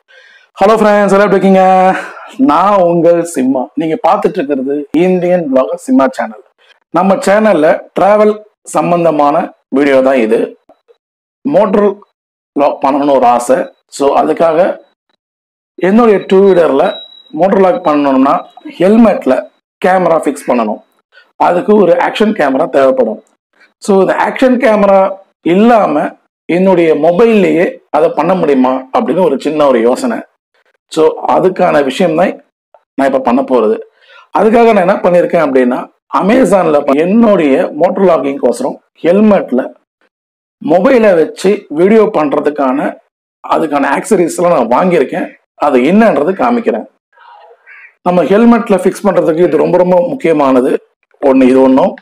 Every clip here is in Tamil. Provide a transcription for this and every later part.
ஹலோ ஃப்ரெண்ட்ஸ் எல்லாம் எப்படி இருக்கீங்க நான் உங்கள் சிம்மா நீங்க பார்த்துட்டு இருக்கிறது இந்தியன் பிளாகர் சிம்மா சேனல் நம்ம சேனல்ல டிராவல் சம்பந்தமான வீடியோ தான் இது மோட்டர் லாக் பண்ணணும்னு ஒரு ஆசை ஸோ அதுக்காக என்னுடைய டூ வீலரில் மோட்டர் லாக் பண்ணணும்னா ஹெல்மெட்டில் கேமரா ஃபிக்ஸ் பண்ணணும் அதுக்கு ஒரு ஆக்ஷன் கேமரா தேவைப்படும் ஸோ இந்த ஆக்ஷன் கேமரா இல்லாமல் என்னுடைய மொபைல்லையே அதை பண்ண முடியுமா அப்படின்னு ஒரு சின்ன ஒரு யோசனை ஸோ அதுக்கான விஷயம் தான் நான் இப்போ பண்ண போகிறது அதுக்காக நான் என்ன பண்ணியிருக்கேன் அப்படின்னா அமேசானில் என்னுடைய மோட்டர் லாகிங்கோசரம் ஹெல்மெட்டில் மொபைலை வச்சு வீடியோ பண்ணுறதுக்கான அதுக்கான ஆக்சரிஸ்லாம் நான் வாங்கியிருக்கேன் அது என்னன்றது காமிக்கிறேன் நம்ம ஹெல்மெட்டில் ஃபிக்ஸ் பண்ணுறதுக்கு இது ரொம்ப ரொம்ப முக்கியமானது ஒன்று இது ஒன்றும்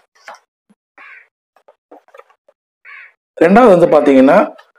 ரெண்டாவது வந்து பார்த்தீங்கன்னா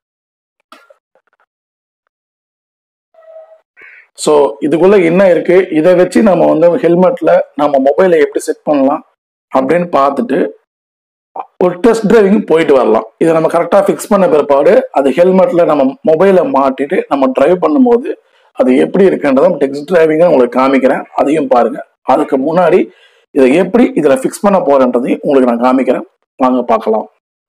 ஸோ இதுக்குள்ள என்ன இருக்கு இதை வச்சு நம்ம வந்து ஹெல்மெட்ல நம்ம மொபைலை எப்படி செட் பண்ணலாம் அப்படின்னு பார்த்துட்டு ஒரு டெஸ்ட் டிரைவிங் போயிட்டு வரலாம் இதை நம்ம கரெக்டாக ஃபிக்ஸ் பண்ண பிற்பாடு அது ஹெல்மெட்ல நம்ம மொபைலை மாட்டிட்டு நம்ம டிரைவ் பண்ணும்போது அது எப்படி இருக்குன்றதை டெஸ்ட் டிரைவிங்கை உங்களுக்கு காமிக்கிறேன் அதையும் பாருங்க அதுக்கு முன்னாடி இதை எப்படி இதில் ஃபிக்ஸ் பண்ண போறேன்றதையும் உங்களுக்கு நான் காமிக்கிறேன் வாங்க பார்க்கலாம்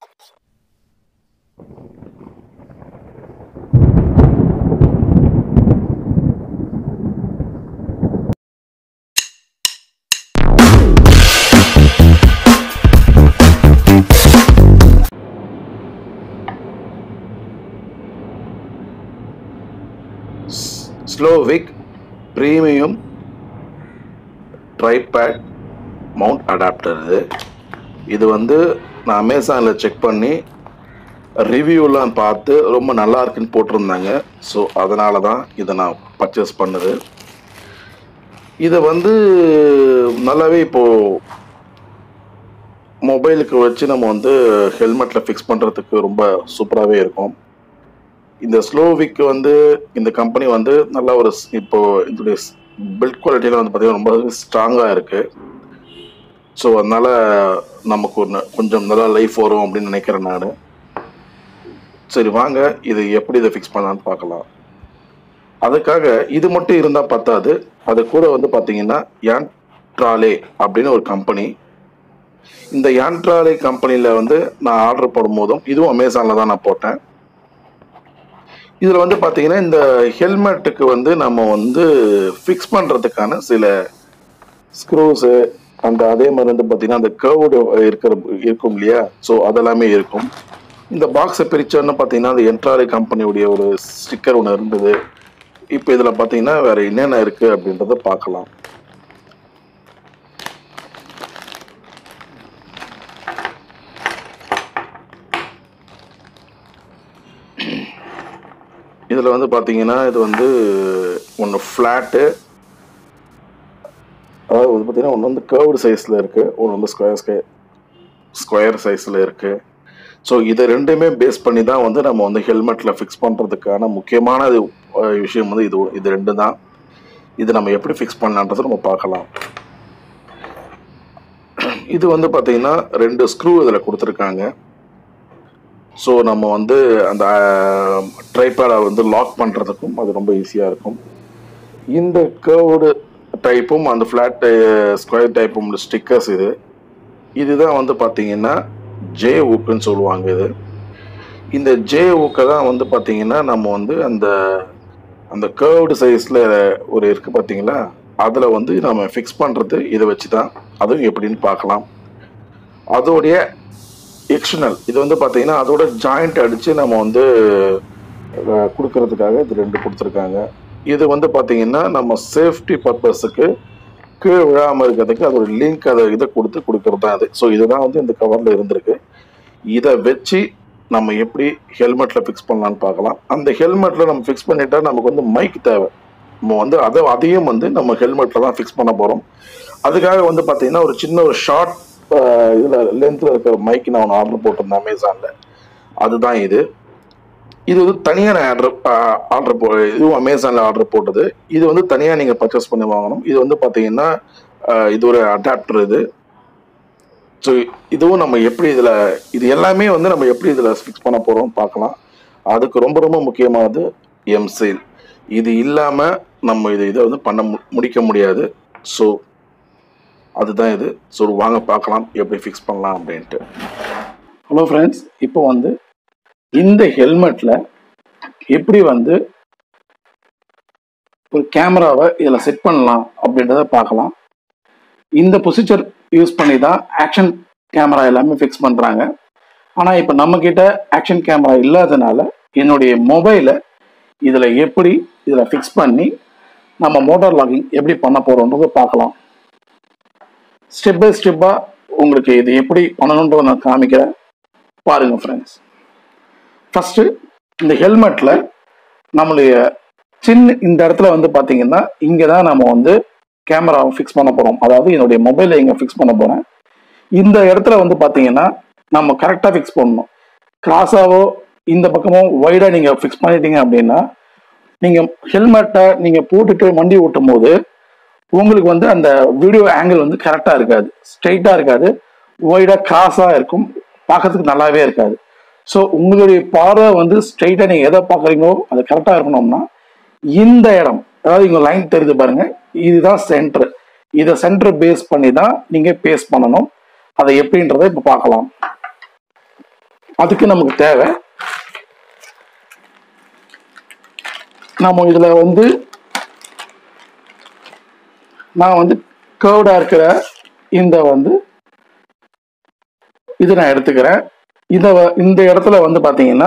Slovik premium tripod mount adapter இது இது வந்து நான் அமேசானில் செக் பண்ணி ரிவ்யூலாம் பார்த்து ரொம்ப நல்லா இருக்குன்னு போட்டிருந்தாங்க ஸோ அதனால தான் இதை நான் பர்ச்சேஸ் பண்ணுது இதை வந்து நல்லாவே இப்போது மொபைலுக்கு வச்சு நம்ம வந்து ஹெல்மெட்டில் ஃபிக்ஸ் பண்ணுறதுக்கு ரொம்ப சூப்பராகவே இருக்கும் இந்த ஸ்லோவிக் வந்து இந்த கம்பெனி வந்து நல்ல ஒரு ஸ்- இப்போ இதோடைய பில்ட் குவாலிட்டியில் வந்து பார்த்தீங்கன்னா ரொம்ப ஸ்ட்ராங்காக இருக்குது ஸோ அதனால் நமக்கு ஒரு ந- கொஞ்சம் நல்லா லைஃப் வரும் அப்படின்னு நினைக்கிறேன் நான் சரி வாங்க இது எப்படி இதை ஃபிக்ஸ் பண்ணலான்னு பார்க்கலாம் அதுக்காக இது மட்டும் இருந்தால் பத்தாது அது கூட வந்து பார்த்தீங்கன்னா யான்ட்ராலே அப்படின்னு ஒரு கம்பெனி இந்த யான்ட்ராலே கம்பெனியில் வந்து நான் ஆர்டர் போடும் போதும் இதுவும் அமேசானில் தான் நான் போட்டேன் இதில் வந்து பார்த்தீங்கன்னா இந்த ஹெல்மெட்டுக்கு வந்து நம்ம வந்து ஃபிக்ஸ் பண்ணுறதுக்கான சில ஸ்க்ரூஸு அந்த அதே மாதிரி வந்து பார்த்தீங்கன்னா அந்த கர்வ்டு இருக்கிற இருக்கும் இல்லையா ஸோ அதெல்லாமே இருக்கும் இந்த பாக்ஸை பிரித்தோன்னு பார்த்தீங்கன்னா அந்த என்ட்ராலே கம்பெனியுடைய ஒரு ஸ்டிக்கர் ஒன்று இருந்தது இப்போ இதில் பார்த்தீங்கன்னா வேற என்னென்ன இருக்குது அப்படின்றத பார்க்கலாம் இதில் வந்து பார்த்தீங்கன்னா இது வந்து ஒன்று ஃப்ளாட்டு அதாவது வந்து பார்த்தீங்கன்னா ஒன்று வந்து கர்வ்டு சைஸில் இருக்குது ஒன்று வந்து ஸ்கொயர் ஸ்கொயர் ஸ்கொயர் சைஸில் இருக்குது ஸோ இதை ரெண்டுமே பேஸ் பண்ணி தான் வந்து நம்ம வந்து ஹெல்மெட்டில் ஃபிக்ஸ் பண்ணுறதுக்கான முக்கியமான இது, அஹ், விஷயம் வந்து இது இது ரெண்டு தான் இது நம்ம எப்படி ஃபிக்ஸ் பண்ணலான்றதை நம்ம பார்க்கலாம் இது வந்து பார்த்தீங்கன்னா ரெண்டு ஸ்க்ரூ இதில் கொடுத்துருக்காங்க ஸோ நம்ம வந்து அந்த ட்ரைபேடை வந்து லாக் பண்ணுறதுக்கும் அது ரொம்ப ஈஸியாக இருக்கும் இந்த கர்வ்டு டைப்பும் அந்த ஃப்ளாட் ஸ்கொயர் டைப்பும் ஸ்டிக்கர்ஸ் இது இதுதான் வந்து பார்த்தீங்கன்னா ஜே ஊக்குன்னு சொல்லுவாங்க இது இந்த ஜே ஊக்கை தான் வந்து பார்த்தீங்கன்னா நம்ம வந்து அந்த அந்த கர்வ்டு சைஸில் ஒரு இருக்குது பார்த்தீங்களா அதில் வந்து நம்ம ஃபிக்ஸ் பண்ணுறது இதை வச்சு தான் அதுவும் எப்படின்னு பார்க்கலாம் அதோடைய எக்ஸ்டர்னல் இது வந்து பார்த்தீங்கன்னா அதோட ஜாயிண்ட் அடித்து நம்ம வந்து அஹ், கொடுக்கறதுக்காக இது ரெண்டு கொடுத்துருக்காங்க இது வந்து பார்த்தீங்கன்னா நம்ம சேஃப்டி பர்பஸுக்கு கீழே விழாமல் இருக்கிறதுக்கு அதோட லிங்க் அதை இதை கொடுத்து கொடுக்கறது தான் அது ஸோ இதுதான் வந்து இந்த கவரில் இருந்திருக்கு இதை வச்சு நம்ம எப்படி ஹெல்மெட்டில் ஃபிக்ஸ் பண்ணலான்னு பார்க்கலாம் அந்த ஹெல்மெட்டில் நம்ம ஃபிக்ஸ் பண்ணிட்டா நமக்கு வந்து மைக் தேவை நம்ம வந்து அதை அதையும் வந்து நம்ம ஹெல்மெட்டில் தான் ஃபிக்ஸ் பண்ண போகிறோம் அதுக்காக வந்து பார்த்தீங்கன்னா ஒரு சின்ன ஒரு ஷார்ட் இதில் லென்த்தில் இருக்கிற மைக் நான் ஒன்று ஆர்டர் போட்டிருந்தேன் அமேசானில் அதுதான் இது இது வந்து தனியாக நான் ஆர்டர் ஆர்டர் போ இதுவும் அமேசானில் ஆர்டர் போட்டது இது வந்து தனியாக நீங்கள் பர்ச்சேஸ் பண்ணி வாங்கணும் இது வந்து பார்த்தீங்கன்னா ஆஹ், இது ஒரு அடாப்டர் இது ஸோ இதுவும் நம்ம எப்படி இதில் இது எல்லாமே வந்து நம்ம எப்படி இதில் ஃபிக்ஸ் பண்ண போகிறோம் பார்க்கலாம் அதுக்கு ரொம்ப ரொம்ப முக்கியமானது எம்செயில் இது இல்லாமல் நம்ம இதை இதை வந்து பண்ண மு- முடிக்க முடியாது ஸோ அதுதான் இது ஸோ வாங்க பார்க்கலாம் எப்படி ஃபிக்ஸ் பண்ணலாம் அப்படின்ட்டு ஹலோ ஃப்ரெண்ட்ஸ் இப்போ வந்து இந்த ஹெல்மெட்டில் எப்படி வந்து ஒரு கேமராவை இதில் செட் பண்ணலாம் அப்படின்றத பார்க்கலாம் இந்த ப்ரொசீஜர் யூஸ் பண்ணி தான் ஆக்ஷன் கேமரா எல்லாமே ஃபிக்ஸ் பண்ணுறாங்க ஆனால் இப்போ நம்மக்கிட்ட ஆக்ஷன் கேமரா இல்லாதனால என்னுடைய மொபைலை இதில் எப்படி இதில் ஃபிக்ஸ் பண்ணி நம்ம மோட்டார் லாகிங் எப்படி பண்ண போகிறோன்றதை பார்க்கலாம் ஸ்டெப் பை ஸ்டெப்பாக உங்களுக்கு இது எப்படி பண்ணணுன்றதை நான் காமிக்கிறேன் பாருங்கள் ஃப்ரெண்ட்ஸ் ஃபஸ்ட்டு இந்த ஹெல்மெட்டில் நம்மளுடைய சின்ன இந்த இடத்துல வந்து பார்த்தீங்கன்னா இங்கே தான் நம்ம வந்து கேமராவை ஃபிக்ஸ் பண்ண போகிறோம் அதாவது என்னுடைய மொபைலை இங்கே ஃபிக்ஸ் பண்ண போகிறேன் இந்த இடத்துல வந்து பார்த்தீங்கன்னா நம்ம கரெக்டாக ஃபிக்ஸ் பண்ணணும் கிராஸாவோ இந்த பக்கமோ வைடாக நீங்கள் ஃபிக்ஸ் பண்ணிட்டீங்க அப்படின்னா நீங்கள் ஹெல்மெட்டை நீங்கள் போட்டுட்டு வண்டி ஓட்டும் போது உங்களுக்கு வந்து அந்த வீடியோ ஆங்கிள் வந்து கரெக்டாக இருக்காது ஸ்ட்ரைட்டாக இருக்காது ஒய்டாக கிராஸாக இருக்கும் பார்க்கறதுக்கு நல்லாவே இருக்காது ஸோ உங்களுடைய பார்வை வந்து ஸ்ட்ரைட்டாக நீங்கள் எதை பார்க்குறீங்களோ அது கரெக்டாக இருக்கணும்னா இந்த இடம் அதாவது இங்கே லைன் தெரியுது பாருங்க இதுதான் சென்டர் இதை சென்டர் பேஸ் பண்ணி தான் நீங்கள் பேஸ் பண்ணணும் அதை எப்படின்றத இப்போ பார்க்கலாம் அதுக்கு நமக்கு தேவை நம்ம இதில் வந்து நான் வந்து கேர்வ்டாக இருக்கிற இந்த வந்து இது நான் எடுத்துக்கிறேன் இதை வ- இந்த இடத்துல வந்து பார்த்தீங்கன்னா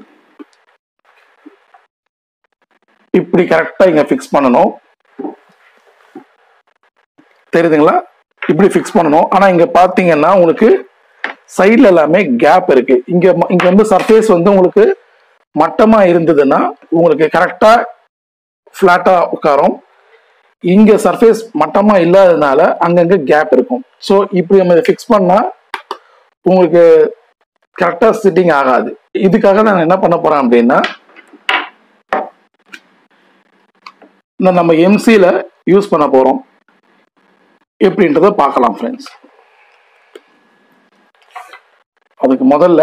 இப்படி கரெக்டாக இங்கே ஃபிக்ஸ் பண்ணணும் தெரியுதுங்களா இப்படி ஃபிக்ஸ் பண்ணணும் ஆனால் இங்கே பார்த்தீங்கன்னா உங்களுக்கு சைடில் எல்லாமே கேப் இருக்கு இங்கே இங்கே வந்து சர்ஃபேஸ் வந்து உங்களுக்கு மட்டமாக இருந்ததுன்னா உங்களுக்கு கரெக்டாக ஃப்ளாட்டாக உட்காரும் இங்க சர்ஃபேஸ் மட்டமா இல்லாததுனால அங்கங்க கேப் இருக்கும் ஸோ இப்படி நம்ம இதை ஃபிக்ஸ் பண்ணா உங்களுக்கு கரெக்டா சிட்டிங் ஆகாது இதுக்காக நான் என்ன பண்ண போறேன் அப்படின்னா இந்த நம்ம எம்சியில் யூஸ் பண்ண போறோம் எப்படின்றத பார்க்கலாம் ஃப்ரெண்ட்ஸ் அதுக்கு முதல்ல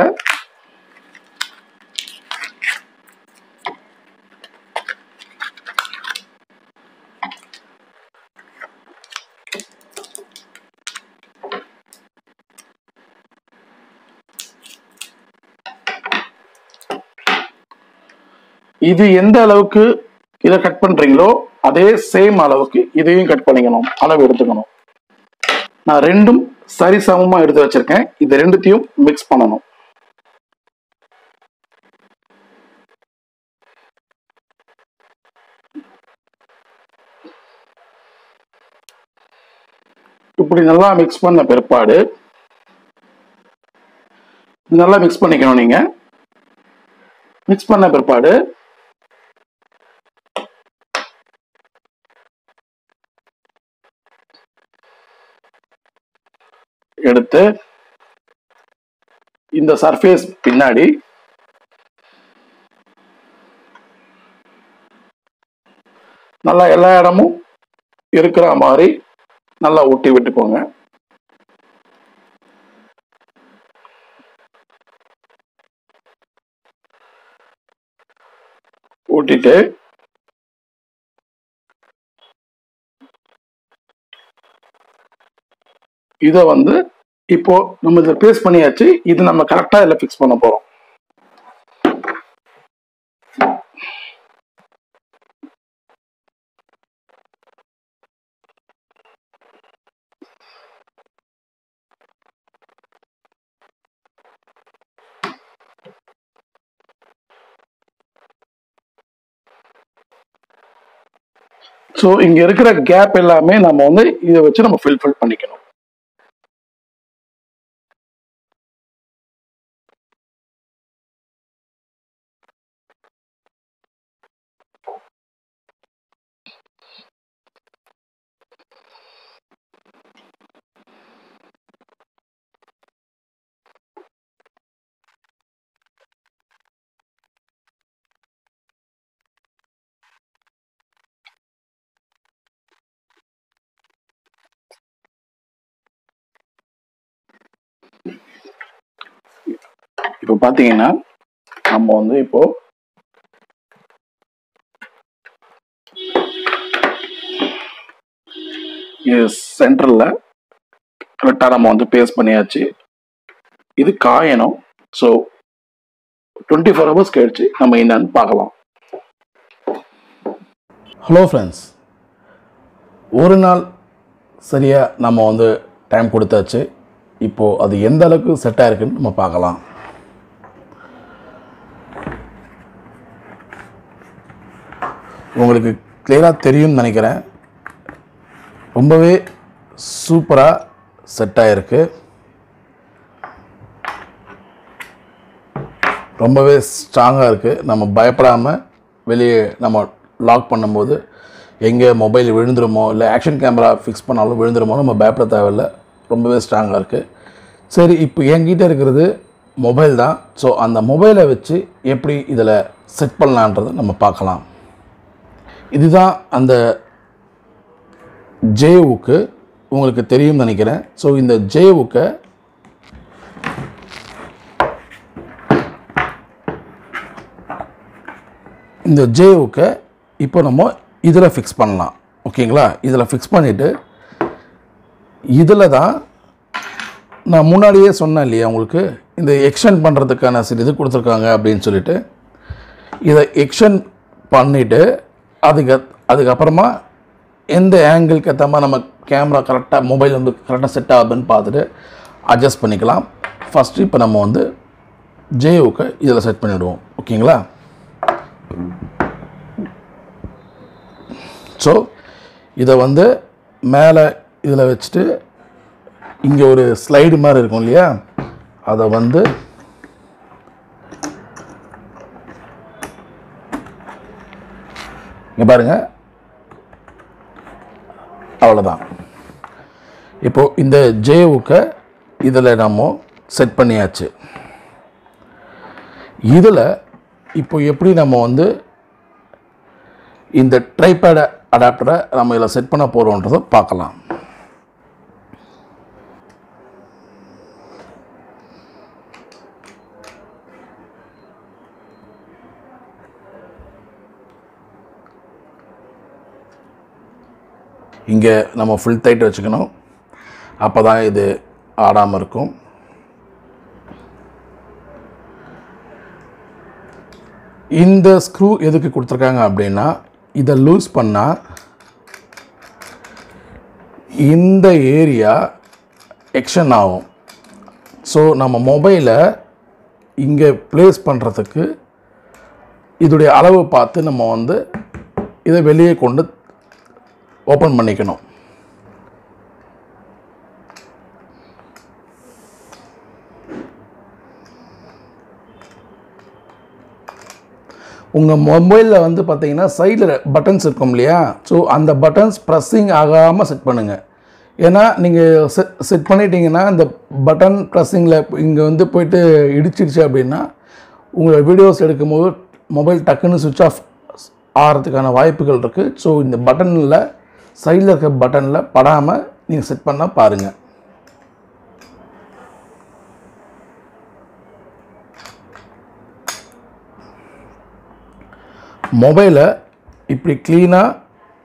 இது எந்த அளவுக்கு இதை கட் பண்றீங்களோ அதே சேம் அளவுக்கு இதையும் கட் பண்ணிக்கணும் அளவு எடுத்துக்கணும் நான் ரெண்டும் சரிசமமா எடுத்து வச்சிருக்கேன் இது ரெண்டுத்தையும் மிக்ஸ் பண்ணணும் இப்படி நல்லா மிக்ஸ் பண்ண பிற்பாடு நல்லா மிக்ஸ் பண்ணிக்கணும் நீங்க மிக்ஸ் பண்ண பிற்பாடு எடுத்து இந்த சர்ஃபேஸ் பின்னாடி நல்லா எல்லா இடமும் இருக்கிற மாதிரி நல்லா ஒட்டி விட்டுக்கோங்க ஊட்டிட்டு இதை வந்து இப்போ நம்ம இதை பேஸ் பண்ணியாச்சு இது நம்ம கரெக்டா இதில் ஃபிக்ஸ் பண்ண போறோம் ஸோ இங்க இருக்கிற கேப் எல்லாமே நம்ம வந்து இதை வச்சு நம்ம ஃபில்ஃபில் பண்ணிக்கணும் இப்போ பார்த்தீங்கன்னா நம்ம வந்து இப்போ சென்டரில் கரெக்டாக நம்ம வந்து பேஸ்ட் பண்ணியாச்சு இது காயணும் ஸோ டுவெண்ட்டி ஃபோர் ஹவர்ஸ் கழிச்சு நம்ம என்னன்னு பார்க்கலாம் ஹலோ ஃப்ரெண்ட்ஸ் ஒரு நாள் சரியாக நம்ம வந்து டைம் கொடுத்தாச்சு இப்போது அது எந்த அளவுக்கு செட் ஆயிருக்குன்னு நம்ம பார்க்கலாம் உங்களுக்கு கிளியராக தெரியும்னு நினைக்கிறேன் ரொம்பவே சூப்பராக செட் ஆகிருக்கு ரொம்பவே ஸ்ட்ராங்காக இருக்குது நம்ம பயப்படாமல் வெளியே நம்ம லாக் பண்ணும்போது எங்கே மொபைல் விழுந்துருமோ இல்லை ஆக்ஷன் கேமரா ஃபிக்ஸ் பண்ணாலும் விழுந்துருமோ நம்ம பயப்பட தேவையில்ல ரொம்பவே ஸ்ட்ராங்காக இருக்குது சரி இப்போ என்கிட்ட இருக்கிறது மொபைல் தான் ஸோ அந்த மொபைலை வச்சு எப்படி இதில் செட் பண்ணலான்றதை நம்ம பார்க்கலாம் இதுதான் அந்த ஜேவுக்கு உங்களுக்கு தெரியும்னு நினைக்கிறேன் ஸோ இந்த ஜேவுக்கை இந்த ஜேவுக்கை இப்போ நம்ம இதில் ஃபிக்ஸ் பண்ணலாம் ஓகேங்களா இதில் ஃபிக்ஸ் பண்ணிவிட்டு இதில் தான் நான் முன்னாடியே சொன்னேன் இல்லையா உங்களுக்கு இந்த எக்ஸ்டெண்ட் பண்ணுறதுக்கான சில இது கொடுத்துருக்காங்க அப்படின்னு சொல்லிட்டு இதை எக்ஸ்டெண்ட் பண்ணிவிட்டு அதுக்கு அதுக்கப்புறமா எந்த ஆங்கிளுக்கு ஏற்ற மாதிரி நம்ம கேமரா கரெக்டாக மொபைல் வந்து கரெக்டாக செட் ஆகுதுன்னு பார்த்துட்டு அட்ஜஸ்ட் பண்ணிக்கலாம் ஃபஸ்ட்டு இப்போ நம்ம வந்து ஜேஓக்கு இதில் செட் பண்ணிவிடுவோம் ஓகேங்களா ஸோ இதை வந்து மேலே இதில் வச்சுட்டு இங்கே ஒரு ஸ்லைடு மாதிரி இருக்கும் இல்லையா அதை வந்து இங்கே பாருங்க அவ்வளோதான் இப்போ இந்த ஜேவுக்கை இதில் நம்ம செட் பண்ணியாச்சு இதில் இப்போ எப்படி நம்ம வந்து இந்த ட்ரைபேட் அடாப்டரை நம்ம இதில் செட் பண்ண போகிறோன்றதை பார்க்கலாம் இங்கே நம்ம ஃபுல் டைட் வச்சுக்கணும் அப்போ தான் இது ஆடாமல் இருக்கும் இந்த ஸ்க்ரூ எதுக்கு கொடுத்துருக்காங்க அப்படின்னா இதை லூஸ் பண்ணால் இந்த ஏரியா எக்ஷன் ஆகும் ஸோ நம்ம மொபைலை இங்கே ப்ளேஸ் பண்ணுறதுக்கு இதோடைய அளவு பார்த்து நம்ம வந்து இதை வெளியே கொண்டு ஓப்பன் பண்ணிக்கணும் உங்கள் மொபைலில் வந்து பார்த்தீங்கன்னா சைடில் பட்டன்ஸ் இருக்கும் இல்லையா ஸோ அந்த பட்டன்ஸ் ப்ரெஸ்ஸிங் ஆகாமல் செட் பண்ணுங்கள் ஏன்னா நீங்கள் செட் செட் பண்ணிட்டீங்கன்னா இந்த பட்டன் ப்ரெஸ்ஸிங்கில் இங்கே வந்து போயிட்டு இடிச்சிடுச்சு அப்படின்னா உங்களை வீடியோஸ் எடுக்கும்போது மொபைல் டக்குன்னு சுவிட்ச் ஆஃப் ஆகிறதுக்கான வாய்ப்புகள் இருக்குது ஸோ இந்த பட்டனில் சைடில் இருக்க பட்டனில் படாமல் நீங்கள் செட் பண்ண பாருங்கள் மொபைலை இப்படி க்ளீனாக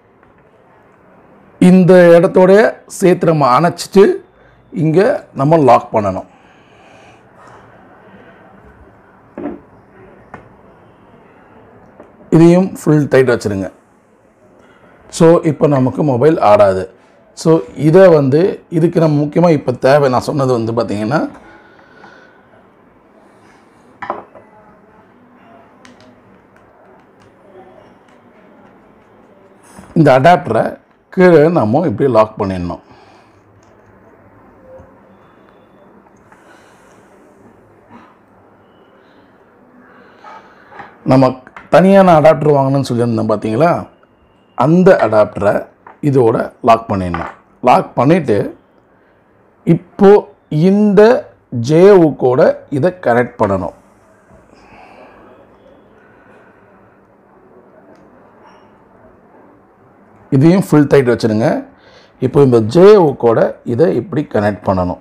இந்த இடத்தோட சேர்த்து நம்ம அணைச்சிட்டு இங்கே நம்ம லாக் பண்ணணும் இதையும் ஃபுல் டைட் வச்சுருங்க ஸோ இப்போ நமக்கு மொபைல் ஆடாது ஸோ இதை வந்து இதுக்கு நம்ம முக்கியமாக இப்போ தேவை நான் சொன்னது வந்து பார்த்திங்கன்னா இந்த அடாப்டரை கீழே நம்ம இப்படி லாக் பண்ணிடணும் நம்ம தனியான அடாப்டர் வாங்கணும்னு சொல்லியிருந்தோம் பார்த்தீங்களா அந்த அடாப்டரை இதோட லாக் பண்ணிடணும் லாக் பண்ணிவிட்டு இப்போ இந்த ஜேவுக்கோட இதை கனெக்ட் பண்ணணும் இதையும் ஃபுல் டைட் வச்சுருங்க இப்போ இந்த ஜேஓக்கோட இதை இப்படி கனெக்ட் பண்ணணும்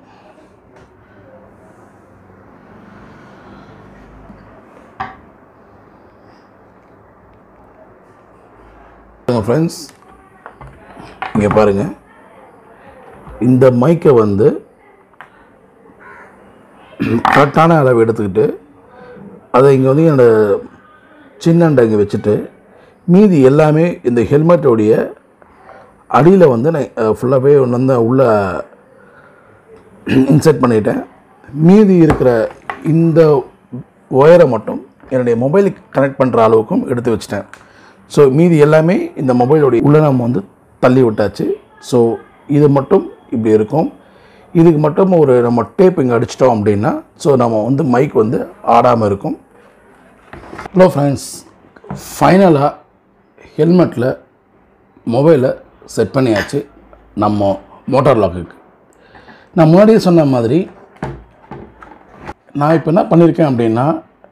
ஃப்ரெண்ட்ஸ் இங்கே பாருங்கள் இந்த மைக்கை வந்து கரெக்டான அளவு எடுத்துக்கிட்டு அதை இங்கே வந்து என்னோடய சின்னண்டை இங்கே வச்சுட்டு மீதி எல்லாமே இந்த ஹெல்மெட்டோடைய அடியில் வந்து நான் ஃபுல்லாகவே ஒன்று வந்து உள்ளே இன்செர்ட் பண்ணிட்டேன் மீதி இருக்கிற இந்த ஒயரை மட்டும் என்னுடைய மொபைலுக்கு கனெக்ட் பண்ணுற அளவுக்கும் எடுத்து வச்சிட்டேன் ஸோ மீதி எல்லாமே இந்த மொபைலோடைய உள்ள நம்ம வந்து தள்ளி விட்டாச்சு ஸோ இது மட்டும் இப்படி இருக்கும் இதுக்கு மட்டும் ஒரு நம்ம டேப் இங்கே அடிச்சிட்டோம் அப்படின்னா ஸோ நம்ம வந்து மைக் வந்து ஆடாமல் இருக்கும் ஹலோ ஃப்ரெண்ட்ஸ் ஃபைனலாக ஹெல்மெட்டில் மொபைலை செட் பண்ணியாச்சு நம்ம மோட்டார் லாக்குக்கு நான் முன்னாடியே சொன்ன மாதிரி நான் இப்போ என்ன பண்ணியிருக்கேன் அப்படின்னா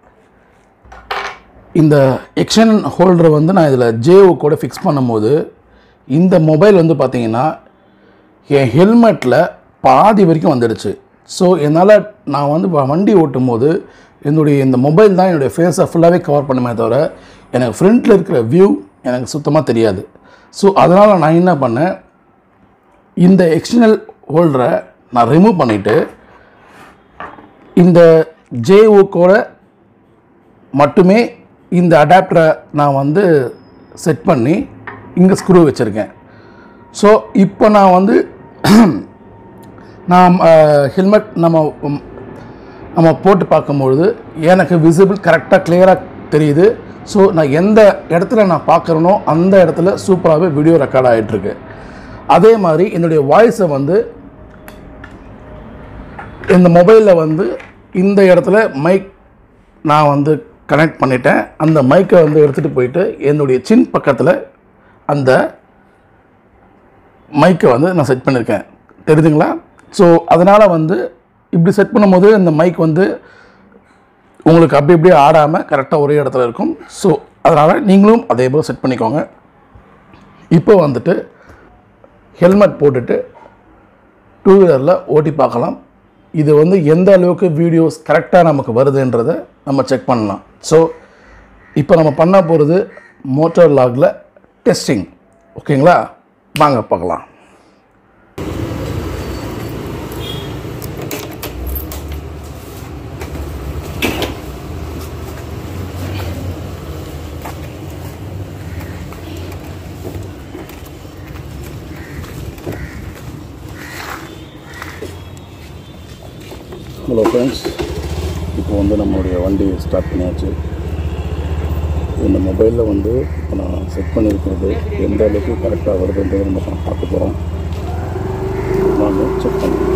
இந்த எக்ஸ்டன் ஹோல்டரை வந்து நான் இதில் ஜேஓ கூட ஃபிக்ஸ் பண்ணும்போது இந்த மொபைல் வந்து பார்த்தீங்கன்னா என் ஹெல்மெட்டில் பாதி வரைக்கும் வந்துடுச்சு ஸோ என்னால் நான் வந்து வ- வண்டி ஓட்டும் போது என்னுடைய இந்த மொபைல் தான் என்னுடைய ஃபேஸை ஃபுல்லாகவே கவர் பண்ணுமே தவிர எனக்கு ஃப்ரண்ட்டில் இருக்கிற வியூ எனக்கு சுத்தமாக தெரியாது ஸோ அதனால் நான் என்ன பண்ணேன் இந்த எக்ஸ்டர்னல் ஹோல்டரை நான் ரிமூவ் பண்ணிவிட்டு இந்த ஜேஓக்கோட மட்டுமே இந்த அடாப்டரை நான் வந்து செட் பண்ணி இங்கே ஸ்க்ரூ வச்சுருக்கேன் ஸோ இப்போ நான் வந்து நான் ஹெல்மெட் நம்ம ம், நம்ம போட்டு பார்க்கும்பொழுது எனக்கு விசிபிள் கரெக்டாக கிளியராக தெரியுது ஸோ நான் எந்த இடத்துல நான் பார்க்குறேனோ அந்த இடத்துல சூப்பராகவே வீடியோ ரெக்கார்ட் ஆகிட்டுருக்கு அதே மாதிரி என்னுடைய வாய்ஸை வந்து இந்த மொபைலில் வந்து இந்த இடத்துல மைக் நான் வந்து கனெக்ட் பண்ணிட்டேன் அந்த மைக்கை வந்து எடுத்துகிட்டு போயிட்டு என்னுடைய சின் பக்கத்தில் அந்த மைக்கை வந்து நான் செட் பண்ணியிருக்கேன் தெரியுதுங்களா ஸோ அதனால் வந்து இப்படி செட் பண்ணும்போது இந்த மைக் வந்து உங்களுக்கு அப்படி இப்படியே ஆடாமல் கரெக்டாக ஒரே இடத்துல இருக்கும் ஸோ அதனால் நீங்களும் அதே போல் செட் பண்ணிக்கோங்க இப்போ வந்துட்டு ஹெல்மெட் போட்டுட்டு டூ வீலரில் ஓட்டி பார்க்கலாம் இது வந்து எந்த அளவுக்கு வீடியோஸ் கரெக்டாக நமக்கு வருதுன்றதை நம்ம செக் பண்ணலாம் ஸோ இப்போ நம்ம பண்ண போகிறது மோட்டார் லாகில் டெஸ்டிங் ஓகேங்களா வாங்க பார்க்கலாம் ஹலோ ஃப்ரெண்ட்ஸ் இப்போ வந்து நம்மளுடைய வண்டி ஸ்டார்ட் பண்ணியாச்சு இந்த மொபைலில் வந்து இப்போ நான் செட் பண்ணியிருக்கிறது எந்த அளவுக்கு கரெக்டாக வருதுன்றது நம்ம பா- பார்க்க போகிறோம் வாங்க செக் பண்ணலாம்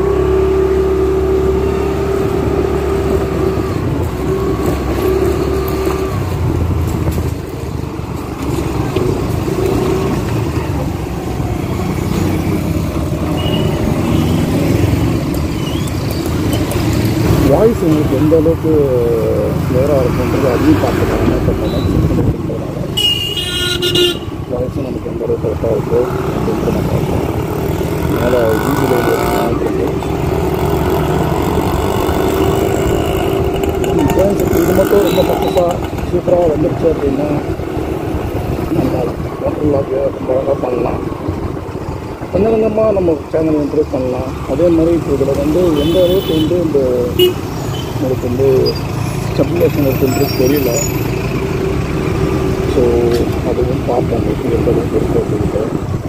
வாய்ஸ் உங்களுக்கு எந்த அளவுக்கு கிளியராக இருக்குன்றது அதையும் பார்த்துக்கலாம் என்ன பண்ணலாம் செக் பண்ணிக்கிறதுனால வாய்ஸும் நமக்கு எந்த அளவுக்கு கரெக்டாக இருக்குது அப்படின்ட்டு நம்ம பார்க்கலாம் அதனால் ஈஸியில் இது மட்டும் ரொம்ப பக்கமாக சூப்பராக வந்துருச்சு அப்படின்னா நம்ம வாட்டர் லாக்கு ரொம்ப அழகாக பண்ணலாம் கொஞ்சம் கொஞ்சமாக நம்ம சேனல் இம்ப்ரூவ் பண்ணலாம் அதே மாதிரி இப்போ இதில் வந்து எந்த அளவுக்கு வந்து இந்த உங்களுக்கு வந்து ஸ்டெபிலேஷன் இருக்குன்றது தெரியல ஸோ அதுவும் பார்ப்போம் உங்களுக்கு எந்த அளவுக்கு இருக்கு அப்படின்ட்டு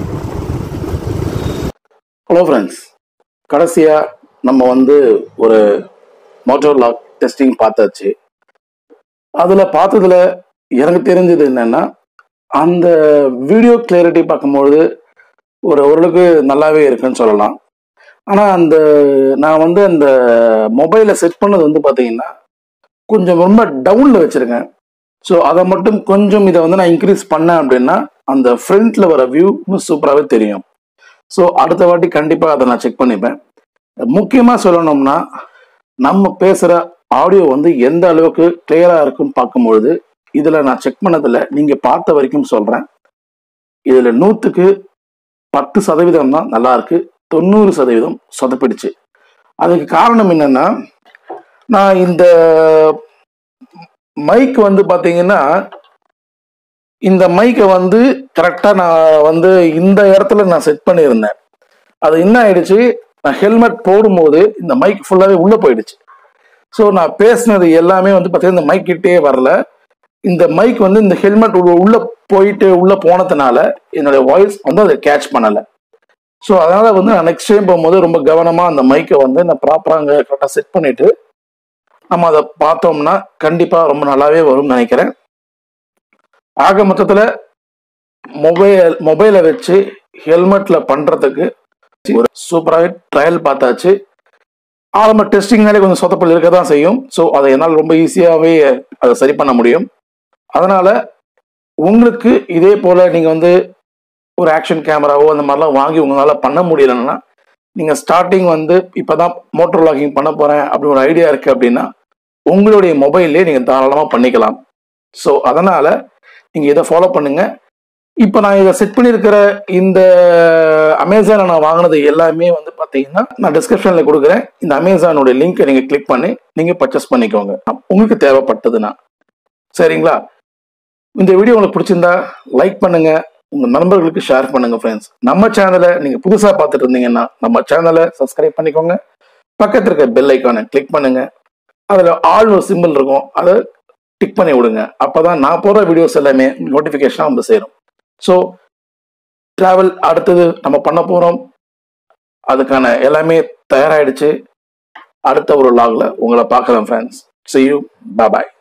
ஹலோ ஃப்ரெண்ட்ஸ் கடைசியாக நம்ம வந்து ஒரு மோட்டார் லாக் டெஸ்டிங் பார்த்தாச்சு அதில் பார்த்ததுல எனக்கு தெரிஞ்சது என்னன்னா அந்த வீடியோ கிளியரிட்டி பார்க்கும்பொழுது ஒரு ஓரளவுக்கு நல்லாவே இருக்குன்னு சொல்லலாம் ஆனால் அந்த நான் வந்து அந்த மொபைலை செட் பண்ணது வந்து பார்த்தீங்கன்னா கொஞ்சம் ரொம்ப டவுனில் வச்சுருக்கேன் ஸோ அதை மட்டும் கொஞ்சம் இதை வந்து நான் இன்க்ரீஸ் பண்ணேன் அப்படின்னா அந்த ஃப்ரண்ட்டில் வர வியூ இன்னும் சூப்பராகவே தெரியும் ஸோ அடுத்த வாட்டி கண்டிப்பாக அதை நான் செக் பண்ணிப்பேன் முக்கியமாக சொல்லணும்னா நம்ம பேசுகிற ஆடியோ வந்து எந்த அளவுக்கு கிளியராக இருக்குன்னு பார்க்கும்பொழுது இதில் நான் செக் பண்ணதில் நீங்கள் பார்த்த வரைக்கும் சொல்கிறேன் இதில் நூற்றுக்கு பத்து சதவீதம் தான் நல்லா இருக்கு தொண்ணூறு சதவீதம் சொதப்பிடுச்சு அதுக்கு காரணம் என்னன்னா நான் இந்த மைக் வந்து பாத்தீங்கன்னா இந்த மைக்கை வந்து கரெக்டாக நான் வந்து இந்த இடத்துல நான் செட் பண்ணியிருந்தேன் அது என்ன ஆயிடுச்சு நான் ஹெல்மெட் போடும்போது இந்த மைக் ஃபுல்லாவே உள்ள போயிடுச்சு ஸோ நான் பேசினது எல்லாமே வந்து பார்த்தீங்கன்னா இந்த மைக் கிட்டே வரல இந்த மைக் வந்து இந்த ஹெல்மெட் உள்ள போயிட்டு உள்ள போனதுனால என்னுடைய வாய்ஸ் வந்து அதை கேட்ச் பண்ணலை ஸோ அதனால வந்து நான் நெக்ஸ்ட் டைம் போகும்போது ரொம்ப கவனமா அந்த மைக்கை வந்து நான் ப்ராப்பராக அங்கே கரெக்டாக செட் பண்ணிட்டு நம்ம அதை பார்த்தோம்னா கண்டிப்பா ரொம்ப நல்லாவே வரும்னு நினைக்கிறேன் ஆக மொத்தத்தில் மொபைல் மொபைலை வச்சு ஹெல்மெட்ல பண்றதுக்கு ஒரு சூப்பராகவே ட்ரையல் பார்த்தாச்சு ஆரம்ப டெஸ்டிங்னாலே கொஞ்சம் சொத்தப்பல் இருக்க தான் செய்யும் ஸோ அதை என்னால் ரொம்ப ஈஸியாகவே அதை சரி பண்ண முடியும் அதனால உங்களுக்கு இதே போல நீங்க வந்து ஒரு ஆக்ஷன் கேமராவோ அந்த மாதிரிலாம் வாங்கி உங்களால பண்ண முடியலன்னா நீங்க ஸ்டார்டிங் வந்து இப்பதான் மோட்டர் லாகிங் பண்ண போறேன் அப்படி ஒரு ஐடியா இருக்கு அப்படின்னா உங்களுடைய மொபைல்லே நீங்க தாராளமா பண்ணிக்கலாம் ஸோ அதனால நீங்க இதை ஃபாலோ பண்ணுங்க இப்போ நான் இதை செட் பண்ணியிருக்கிற இந்த அமேசானை நான் வாங்கினது எல்லாமே வந்து பார்த்தீங்கன்னா நான் டிஸ்கிரிப்ஷனில் கொடுக்குறேன் இந்த அமேசானோட லிங்கை நீங்கள் கிளிக் பண்ணி நீங்கள் பர்ச்சேஸ் பண்ணிக்கோங்க உங்களுக்கு தேவைப்பட்டதுன்னா சரிங்களா இந்த வீடியோ உங்களுக்கு பிடிச்சிருந்தா லைக் பண்ணுங்க உங்க நண்பர்களுக்கு ஷேர் பண்ணுங்க ஃப்ரெண்ட்ஸ் நம்ம சேனலை நீங்க புதுசா பார்த்துட்டு இருந்தீங்கன்னா நம்ம சேனலை சப்ஸ்கிரைப் பண்ணிக்கோங்க பக்கத்துல இருக்க பெல் ஐக்கானை கிளிக் பண்ணுங்க அதுல ஆல் ஒரு சிம்பிள் இருக்கும் அதை டிக் பண்ணி விடுங்க அப்பதான் நான் போடுற வீடியோஸ் எல்லாமே நோட்டிபிகேஷனா வந்து சேரும் ஸோ டிராவல் அடுத்தது நம்ம பண்ண போறோம் அதுக்கான எல்லாமே தயாராயிடுச்சு அடுத்த ஒரு லாக்ல உங்களை பார்க்கலாம் friends see you bye bye